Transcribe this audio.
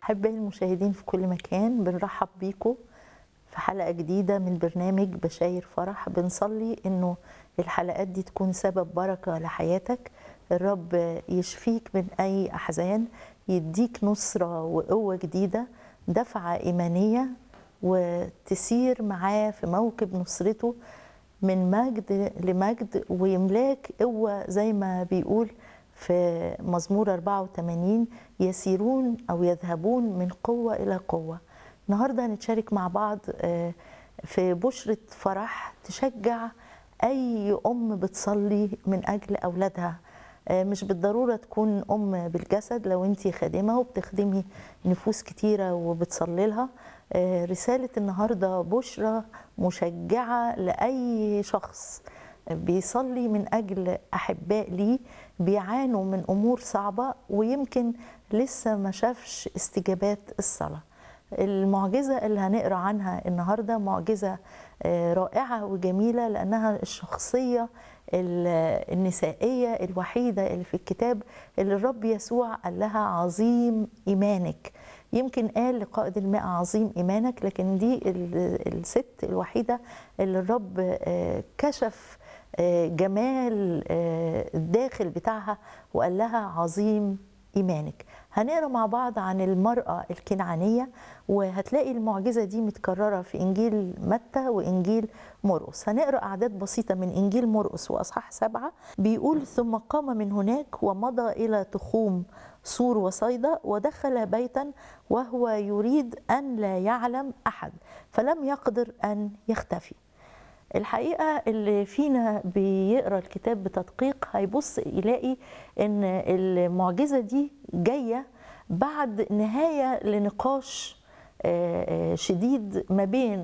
أحبائي المشاهدين في كل مكان بنرحب بيكم في حلقة جديدة من برنامج بشاير فرح بنصلي إنه الحلقات دي تكون سبب بركة لحياتك الرب يشفيك من أي أحزان يديك نصرة وقوة جديدة دفعة إيمانية وتسير معاه في موكب نصرته من مجد لمجد ويملاك قوة زي ما بيقول في مزمور 84 يسيرون أو يذهبون من قوة إلى قوة النهاردة هنتشارك مع بعض في بشرة فرح تشجع أي أم بتصلي من أجل أولادها مش بالضرورة تكون أم بالجسد لو أنت خادمة وبتخدمي نفوس كتيرة وبتصلي لها رسالة النهاردة بشرة مشجعة لأي شخص بيصلي من أجل أحباء ليه بيعانوا من أمور صعبة ويمكن لسه ما شافش استجابات الصلاة المعجزة اللي هنقرأ عنها النهاردة معجزة رائعة وجميلة لأنها الشخصية النسائية الوحيدة اللي في الكتاب اللي الرب يسوع قال لها عظيم إيمانك يمكن قال لقائد الماء عظيم إيمانك لكن دي الست الوحيدة اللي الرب كشف جمال الداخل بتاعها وقال لها عظيم إيمانك هنقرا مع بعض عن المرأة الكنعانية وهتلاقي المعجزة دي متكررة في إنجيل متى وإنجيل مرقس هنقرا أعداد بسيطة من إنجيل مرقس وأصحاح سبعة بيقول ثم قام من هناك ومضى إلى تخوم سور وصيدا ودخل بيتا وهو يريد أن لا يعلم أحد فلم يقدر أن يختفي الحقيقه اللي فينا بيقرا الكتاب بتدقيق هيبص يلاقي ان المعجزه دي جايه بعد نهايه لنقاش شديد ما بين